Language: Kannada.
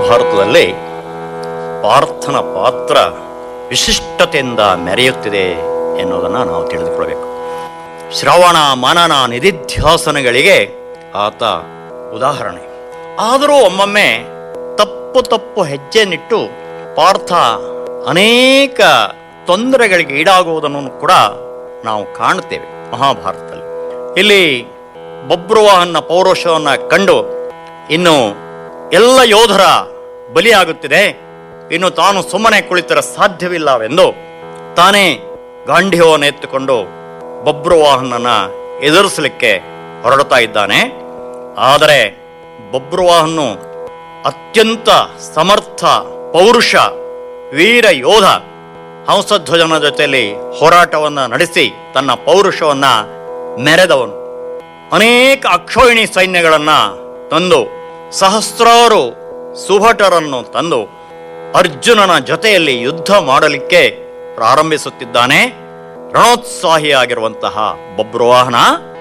ಮಹಾಭಾರತದಲ್ಲಿ ಪಾರ್ಥನ ಪಾತ್ರ ವಿಶಿಷ್ಟತೆಯಿಂದ ಮೆರೆಯುತ್ತಿದೆ ಎನ್ನುವುದನ್ನು ನಾವು ತಿಳಿದುಕೊಳ್ಬೇಕು ಶ್ರವಣ ಮನನ ನಿಧಿಧ್ಯಾಸನಗಳಿಗೆ ಆತ ಉದಾಹರಣೆ ಆದರೂ ಒಮ್ಮೊಮ್ಮೆ ತಪ್ಪು ತಪ್ಪು ಹೆಜ್ಜೆನಿಟ್ಟು ಪಾರ್ಥ ಅನೇಕ ತೊಂದರೆಗಳಿಗೆ ಈಡಾಗುವುದನ್ನು ಕೂಡ ನಾವು ಕಾಣುತ್ತೇವೆ ಮಹಾಭಾರತದಲ್ಲಿ ಇಲ್ಲಿ ಬಬ್ರುವಾಹನ ಪೌರುಷವನ್ನು ಕಂಡು ಇನ್ನು ಎಲ್ಲ ಯೋಧರ ಬಲಿಯಾಗುತ್ತಿದೆ ಇನ್ನು ತಾನು ಸುಮ್ಮನೆ ಕುಳಿತರೆ ಸಾಧ್ಯವಿಲ್ಲವೆಂದು ತಾನೇ ಗಾಂಧೀವವನ್ನು ಎತ್ತುಕೊಂಡು ಬಬ್ರುವಾಹನನ ಎದುರಿಸಲಿಕ್ಕೆ ಹೊರಡ್ತಾ ಇದ್ದಾನೆ ಆದರೆ ಬಬ್ರುವಾಹನು ಅತ್ಯಂತ ಸಮರ್ಥ ಪೌರುಷ ವೀರ ಯೋಧ ಹಂಸಧ್ವಜನ ಜೊತೆಯಲ್ಲಿ ಹೋರಾಟವನ್ನು ನಡೆಸಿ ತನ್ನ ಪೌರುಷವನ್ನ ಮೆರೆದವನು ಅನೇಕ ಅಕ್ಷೋಹಿಣಿ ಸೈನ್ಯಗಳನ್ನ ತಂದು ಸಹಸ್ರಾರು ಸುಭಟರನ್ನು ತಂದು ಅರ್ಜುನನ ಜೊತೆಯಲ್ಲಿ ಯುದ್ಧ ಮಾಡಲಿಕ್ಕೆ ಪ್ರಾರಂಭಿಸುತ್ತಿದ್ದಾನೆ ರಣೋತ್ಸಾಹಿಯಾಗಿರುವಂತಹ ಬಬ್ರುವಾಹನ